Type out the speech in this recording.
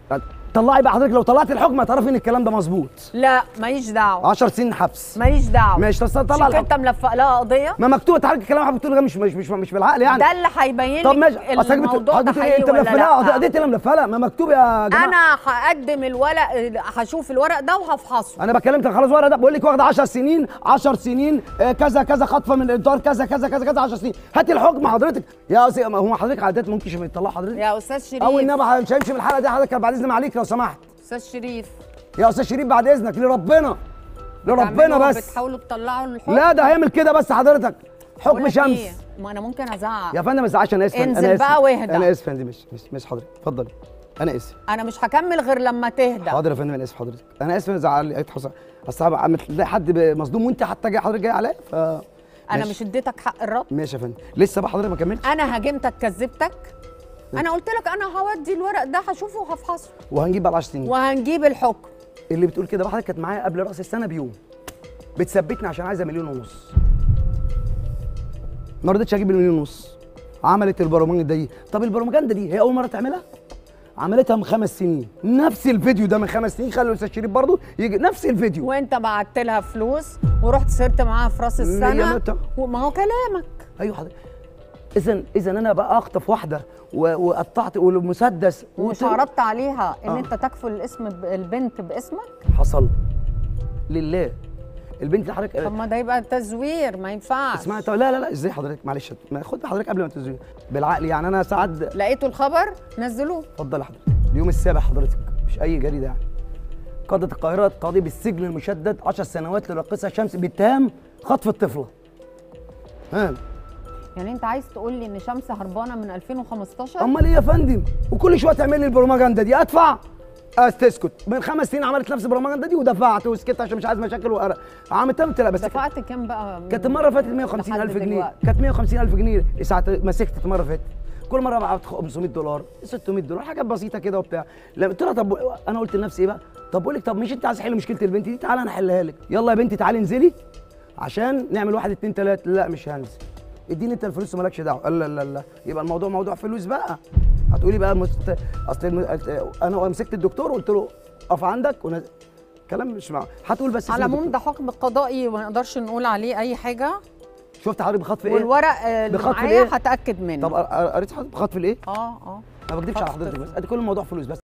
طلعي بقى حضرتك لو طلعت الحكم هتعرفي ان الكلام ده مظبوط لا ماليش دعوه 10 سنين حبس ماليش دعوه ماشي بس طلع مش الحكم انت ملفق لها قضيه ما مكتوب حضرتك الكلام اللي بتقوله ده مش مش مش, مش بالعقل يعني ده اللي هيبين طب ماشي لك اصل الموضوع ده حضرتك حقيقي انت ولا ملفلها لا قضيتي اللي ملفلها ما مكتوب يا جماعه انا هقدم الورق هشوف الورق ده وهفحصه انا بكلمك خلاص ورقه ده بقول لك واخده 10 سنين 10 سنين آه، كذا كذا خطفه من الانذار كذا كذا كذا كذا 10 سنين هاتي الحكم حضرتك يا أسي... هو حضرتك عادات ممكن مش يطلعوا حضرتك يا استاذ شريف او النبي مش هيمشي في الحلقه دي حضرتك بعد اذن معاليك لو سمحت استاذ شريف يا استاذ شريف بعد اذنك لربنا لربنا بتعملوا- بس بتحاولوا تطلعوا الحكم لا ده هيعمل كده بس حضرتك بقول حكم لك شمس إيه؟ ما انا ممكن ازعق يا فندم ما تزعلش انا اسف انزل انا اسف بقى واهدى. انا اسف يا فندم مش مش مش حضرتك اتفضلي انا اسف انا مش هكمل غير لما تهدى حاضر يا فندم انا اسف حضرتك انا اسف انا زعل لقيت حصل اصل هبقى عم تلاقي حد مصدوم وانت حتى جاي حضرتك جاي عليا ف انا ماشي. مش اديتك حق الرد ماشي يا فندم لسه بقى حضرتك ما كملتش انا هاجمتك كذبتك انا قلت لك انا هودي الورق ده هشوفه وهفحصه وهنجيب بعد 10 سنين وهنجيب الحكم اللي بتقول كده بقى حضرتك كانت معايا قبل راس السنه بيوم بتثبتني عشان عايزه مليون ونص ما رضيتش اجيب المليون ونص عملت البروباجندا دي طب البروباجندا دي هي اول مره تعملها عملتها من خمس سنين نفس الفيديو ده من خمس سنين خلوا الاستاذ شريف برضه يجي نفس الفيديو وانت بعت لها فلوس ورحت سهرت معاها في راس يا السنه متى؟ وما هو كلامك ايوه حضرتك اذا اذا انا بقى اخطف واحده و- وقطعت والمسدس ومش وقلت- عرضت عليها ان آه. انت تكفل الاسم ب- البنت باسمك حصل لله البنت اللي حضرتك طب ما ده يبقى تزوير ما ينفعش اسمعي طب لا لا لا ازاي حضرتك معلش ما خد حضرتك قبل ما تزوي بالعقل يعني انا ساعات لقيتوا الخبر نزلوه اتفضل يا حضرتك اليوم السابع حضرتك مش اي جريده يعني قاضية القاهرة تقاضي بالسجن المشدد 10 سنوات لراقصة شمس باتهام خطف الطفلة. ها يعني انت عايز تقول لي ان شمس هربانه من 2015 امال ايه يا فندم؟ وكل شوية تعمل لي البروباجندا دي ادفع أه تسكت من خمس سنين عملت نفس البروباجندا دي ودفعت وسكت عشان مش عايز مشاكل وقرف عملتها قلت لا بس دفعت كام بقى من- كانت المره اللي فاتت 150 لحد الف جنيه دلوقتي؟ كانت 150 الف جنيه ساعه مسكت المره اللي فاتت كل مره بعت 500 دولار 600 دولار حاجات بسيطه كده وبتاع لما قلت لها طب انا قلت لنفسي ايه بقى طب بقول لك طب مش انت عايز تحل مشكله البنت دي تعالى انا احلها لك يلا يا بنتي تعالي انزلي عشان نعمل واحد اتنين تلاته لا مش هنزل اديني انت الفلوس ومالكش دعوه لا لا لا يبقى الموضوع موضوع فلوس بقى هتقولي بقى مست... اصل الم... انا مسكت الدكتور وقلت له اقف عندك ونز... كلام مش مع هتقول بس على اسم العموم الدكتور. ده حكم قضائي وما نقدرش نقول عليه اي حاجه شفت حضرتك بخطف ايه والورق آه، اللي بخطف معايا الإيه؟ هتاكد منه طب قريت حضرتك بخطف الايه اه اه ما بكدبش على خطف حضرتك بس ادي كل الموضوع فلوس بس